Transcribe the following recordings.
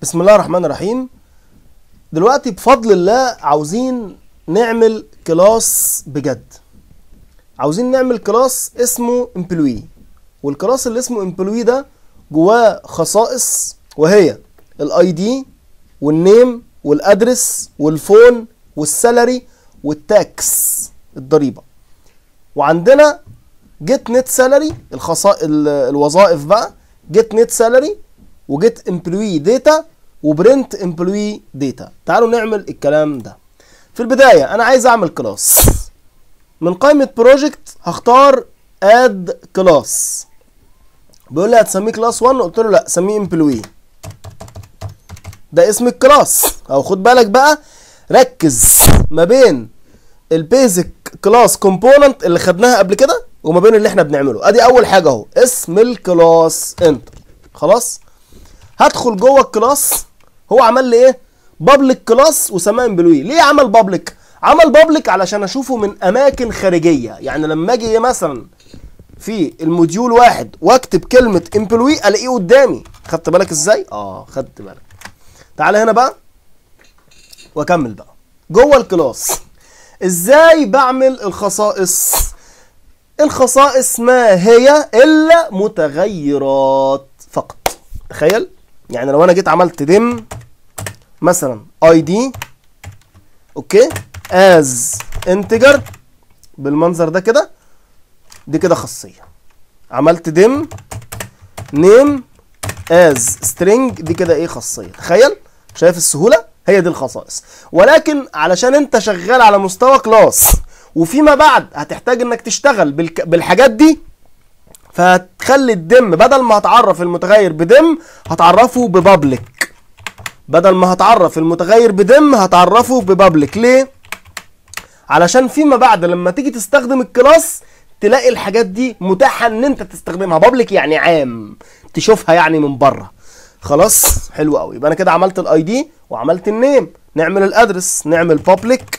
بسم الله الرحمن الرحيم دلوقتي بفضل الله عاوزين نعمل كلاس بجد عاوزين نعمل كلاس اسمه employee والكلاس اللي اسمه employee ده جواه خصائص وهي الاي دي والنيم والادرس والفون والسالري والتاكس الضريبه وعندنا جيت نت سالري الخصائص الوظائف بقى جيت نت سالري وجيت امبلوي داتا وبرنت امبلوي داتا تعالوا نعمل الكلام ده في البدايه انا عايز اعمل كلاس من قائمه بروجكت هختار اد كلاس بيقول لي هتسميه كلاس 1 قلت له لا سميه امبلوي ده اسم الكلاس او خد بالك بقى ركز ما بين البيزك كلاس كومبوننت اللي خدناها قبل كده وما بين اللي احنا بنعمله ادي اول حاجه اهو اسم الكلاس انتر خلاص هدخل جوه الكلاس هو عمل لي ايه بابليك كلاس وسماه امبلوي ليه عمل بابليك عمل بابليك علشان اشوفه من اماكن خارجيه يعني لما اجي مثلا في الموديول واحد واكتب كلمه امبلوي الاقيه قدامي خدت بالك ازاي اه خدت بالك تعالى هنا بقى واكمل بقى جوه الكلاس ازاي بعمل الخصائص الخصائص ما هي الا متغيرات فقط تخيل يعني لو انا جيت عملت ديم مثلا اي دي اوكي از انتجر بالمنظر ده كده دي كده خاصيه عملت ديم نيم از سترينج دي كده ايه خاصيه تخيل شايف السهوله هي دي الخصائص ولكن علشان انت شغال على مستوى كلاس وفيما بعد هتحتاج انك تشتغل بالك... بالحاجات دي فهتخلي الدم بدل ما هتعرف المتغير بدم هتعرفه ببابليك بدل ما هتعرف المتغير بدم هتعرفه ببابليك ليه علشان فيما بعد لما تيجي تستخدم الكلاس تلاقي الحاجات دي متاحه ان انت تستخدمها بابليك يعني عام تشوفها يعني من بره خلاص حلو قوي يبقى انا كده عملت الاي دي وعملت النيم نعمل الادرس نعمل بابليك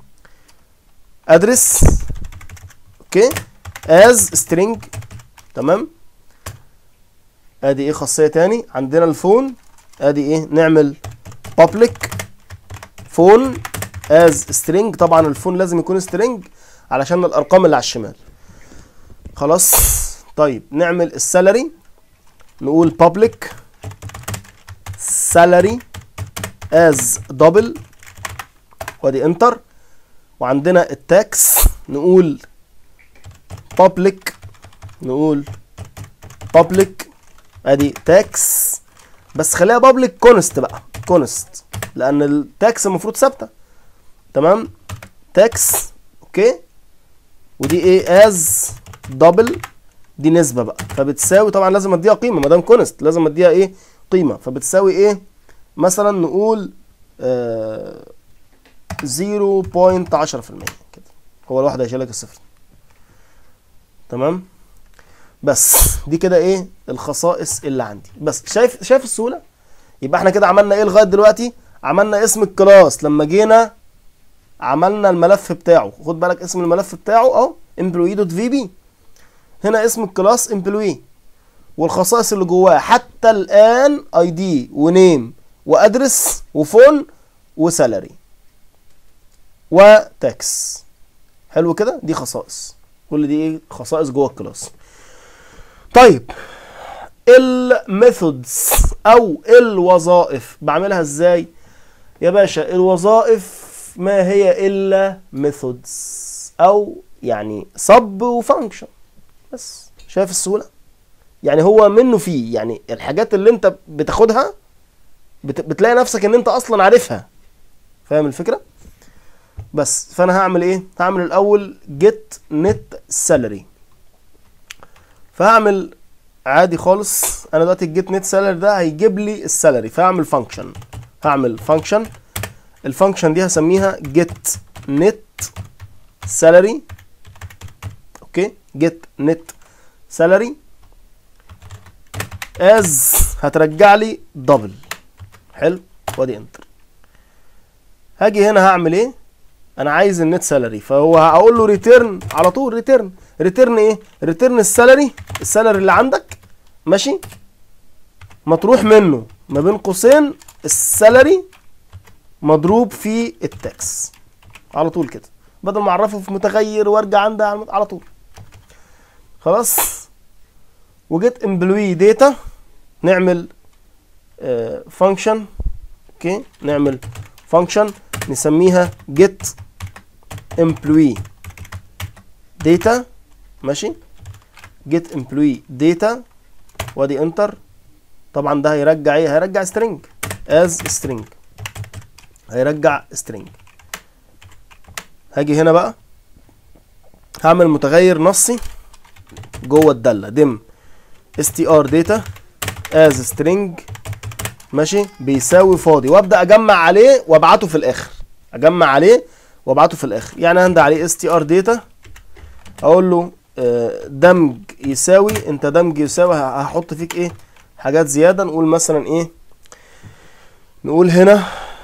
ادرس اوكي از سترينج تمام ادي ايه خاصيه تاني عندنا الفون ادي ايه نعمل public فون از سترينج طبعا الفون لازم يكون سترينج علشان الارقام اللي على الشمال خلاص طيب نعمل السالري نقول public salary as double وادي انتر وعندنا التاكس نقول public نقول public ادي تاكس بس خليها public كونست بقى كونست لان التاكس المفروض ثابته تمام تاكس اوكي ودي ايه از دبل دي نسبه بقى فبتساوي طبعا لازم اديها قيمه ما دام كونست لازم اديها ايه قيمه فبتساوي ايه مثلا نقول آه 0.10% كده هو الواحد هيشيلك الصفر تمام بس دي كده ايه الخصائص اللي عندي بس شايف شايف السهوله يبقى احنا كده عملنا ايه لغايه دلوقتي عملنا اسم الكلاس لما جينا عملنا الملف بتاعه خد بالك اسم الملف بتاعه اهو employee.vb هنا اسم الكلاس employee والخصائص اللي جواه حتى الان اي دي ونيم وادرس وفون وسالري وتاكس حلو كده دي خصائص كل دي ايه خصائص جوه الكلاس طيب الميثودز او الوظائف بعملها ازاي يا باشا الوظائف ما هي الا ميثودز او يعني سب وفانكشن بس شايف السهوله يعني هو منه فيه يعني الحاجات اللي انت بتاخدها بت... بتلاقي نفسك ان انت اصلا عارفها فاهم الفكره بس فانا هعمل ايه هعمل الاول جيت نت سالري فهعمل عادي خالص انا دلوقتي الجيت نت سالري ده هيجيب لي السالري فهعمل فانكشن هعمل فانكشن الفانكشن دي هسميها جيت نت سالري اوكي جيت نت سالري از هترجع لي دبل حلو وادي انتر هاجي هنا هعمل ايه انا عايز النت سالري فهو هقول له ريتيرن على طول ريتيرن ريتيرن ايه ريتيرن السالري السالري اللي عندك ماشي مطروح منه ما بين قوسين السالري مضروب في التاكس على طول كده بدل ما اعرفه في متغير وارجع عندها على على طول خلاص وجيت امبلوي داتا نعمل فانكشن اوكي نعمل فانكشن نسميها get employee data ماشي get employee data وادي انتر طبعا ده هيرجع ايه هيرجع string as string هيرجع string هاجي هنا بقى هعمل متغير نصي جوه الداله دم str data as string ماشي بيساوي فاضي وابدا اجمع عليه وابعته في الاخر اجمع عليه وابعته في الاخر يعني هندى عليه str data اقول له آه، دمج يساوي انت دمج يساوي ه- هحط فيك ايه حاجات زياده نقول مثلا ايه نقول هنا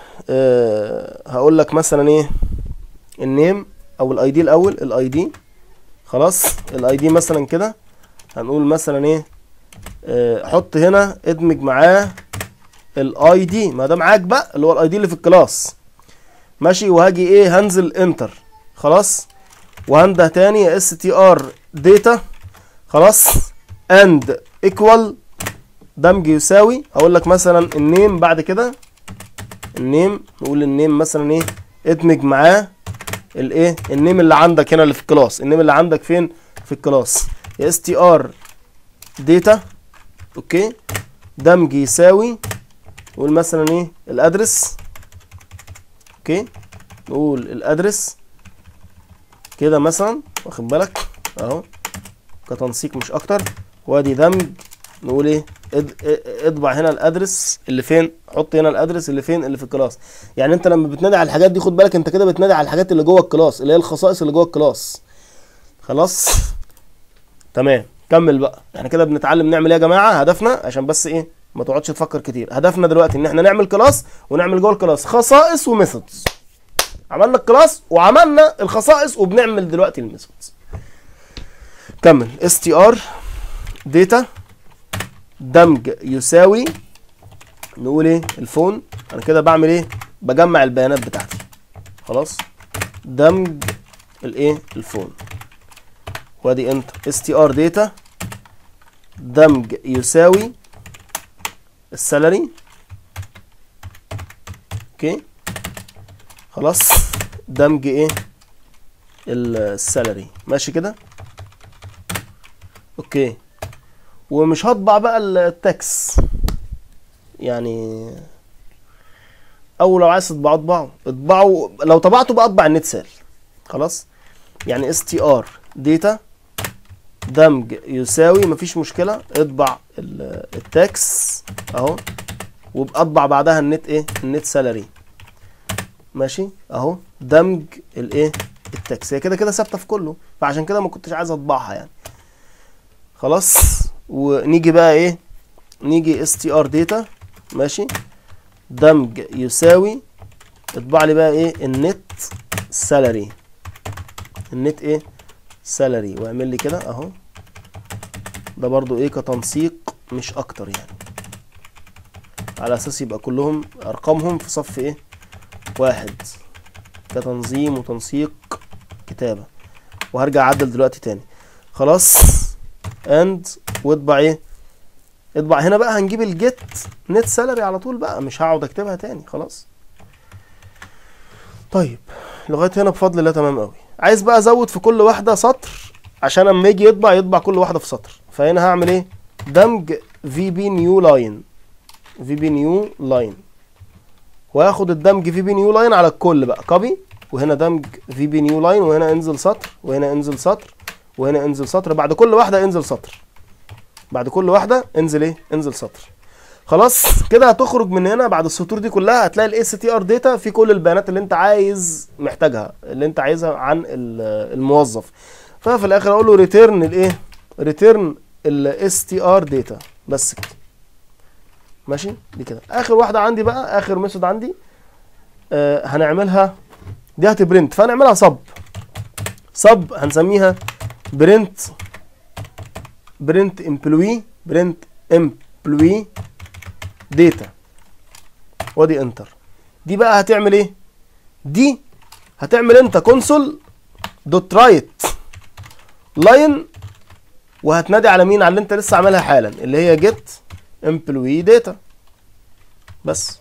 أه هقول لك مثلا ايه النيم او الاي دي الاول الاي دي خلاص الاي دي مثلا كده هنقول مثلا ايه آه، حط هنا ادمج معاه الاي دي ما ده معاك بقى اللي هو الاي دي اللي في الكلاس ماشي وهاجي ايه هنزل انتر خلاص وهنده تاني اس تي ار داتا خلاص اند ايكوال دمج يساوي هقول لك مثلا النيم بعد كده النيم نقول النيم مثلا ايه ادمج معاه الايه النيم اللي عندك هنا اللي في الكلاس النيم اللي عندك فين في الكلاس اس تي ار داتا اوكي دمج يساوي نقول مثلا ايه الادرس اوكي نقول الادرس كده مثلا واخد بالك اهو كتنسيق مش اكتر وادي دمج نقول ايه اد- اه- اطبع هنا الادرس اللي فين حط هنا الادرس اللي فين اللي في الكلاس يعني انت لما بتنادي على الحاجات دي خد بالك انت كده بتنادي على الحاجات اللي جوه الكلاس اللي هي الخصائص اللي جوه الكلاس خلاص تمام كمل بقى احنا كده بنتعلم نعمل ايه يا جماعه هدفنا عشان بس ايه ما تقعدش تفكر كتير هدفنا دلوقتي ان احنا نعمل كلاس ونعمل جوه الكلاس خصائص وميثودز عملنا الكلاس وعملنا الخصائص وبنعمل دلوقتي الميثودز كمل str داتا دمج يساوي نقول ايه الفون انا كده بعمل ايه بجمع البيانات بتاعتي خلاص دمج الايه الفون وادي انتر str داتا دمج يساوي السالري اوكي خلاص دمج ايه السالري ماشي كده اوكي ومش هطبع بقى التكس يعني او لو عايز تطبعه اطبعه اطبعه لو طبعته بقى اطبع النت سيل خلاص يعني اس تي ار داتا دمج يساوي مفيش مشكله اطبع ال- التاكس اهو وبأطبع بعدها النت ايه النت سالري ماشي اهو دمج الايه التاكس هي كده كده ثابته في كله فعشان كده ما كنتش عايز اطبعها يعني خلاص ونيجي بقى ايه نيجي اس تي ار داتا ماشي دمج يساوي اطبع لي بقى ايه النت سالري النت ايه سالري واعمل لي كده اهو ده برضو ايه كتنسيق مش اكتر يعني على اساس يبقى كلهم ارقامهم في صف ايه واحد كتنظيم وتنسيق كتابة وهرجع اعدل دلوقتي تاني خلاص اند واطبع ايه اطبع هنا بقى هنجيب الجيت نت سالري على طول بقى مش هقعد اكتبها تاني خلاص طيب لغايه هنا بفضل الله تمام قوي عايز بقى ازود في كل واحده سطر عشان اما يجي يطبع يطبع كل واحده في سطر فهنا هعمل ايه دمج في بي نيو لاين في بي نيو لاين وهاخد الدمج في بي نيو لاين على الكل بقى كوبي وهنا دمج في بي نيو لاين وهنا انزل سطر وهنا انزل سطر وهنا انزل سطر بعد كل واحده انزل سطر بعد كل واحده انزل ايه انزل سطر خلاص كده هتخرج من هنا بعد السطور دي كلها هتلاقي الاس تي ار داتا في كل البيانات اللي انت عايز محتاجها اللي انت عايزها عن ال- الموظف ففي الاخر اقول له ريتيرن الايه ريتيرن الاس تي ار داتا بس كده ماشي دي كده اخر واحده عندي بقى اخر ميثود عندي آه هنعملها دي هتبرنت فهنعملها صب صب هنسميها برنت برنت امبلوي برنت امبلوي داتا وادي انتر دي بقى هتعمل ايه دي هتعمل انت كونسول دوت رايت لاين وهتنادي على مين على اللي انت لسه عاملها حالا اللي هي جيت امبلوي داتا بس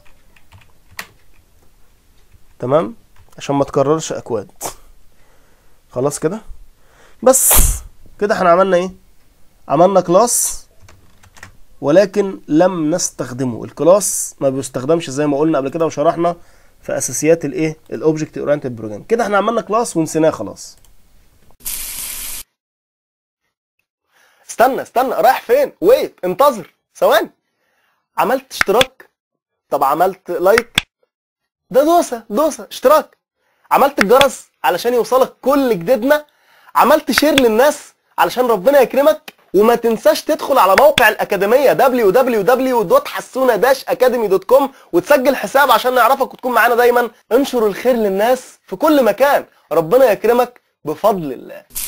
تمام عشان ما تكررش اكواد خلاص كده بس كده احنا عملنا ايه عملنا كلاس ولكن لم نستخدمه الكلاس ما بيستخدمش زي ما قلنا قبل كده وشرحنا في اساسيات الايه الاوبجكت اورينتد بروجرام كده احنا عملنا كلاس ونسيناه خلاص استنى استنى رايح فين ويت انتظر ثواني عملت اشتراك طب عملت لايك ده دوسه دوسه اشتراك عملت الجرس علشان يوصلك كل جديدنا عملت شير للناس علشان ربنا يكرمك وما تنساش تدخل على موقع الأكاديمية www.حسونة-academy.com وتسجل حساب عشان نعرفك وتكون معانا دايما انشر الخير للناس في كل مكان ربنا يكرمك بفضل الله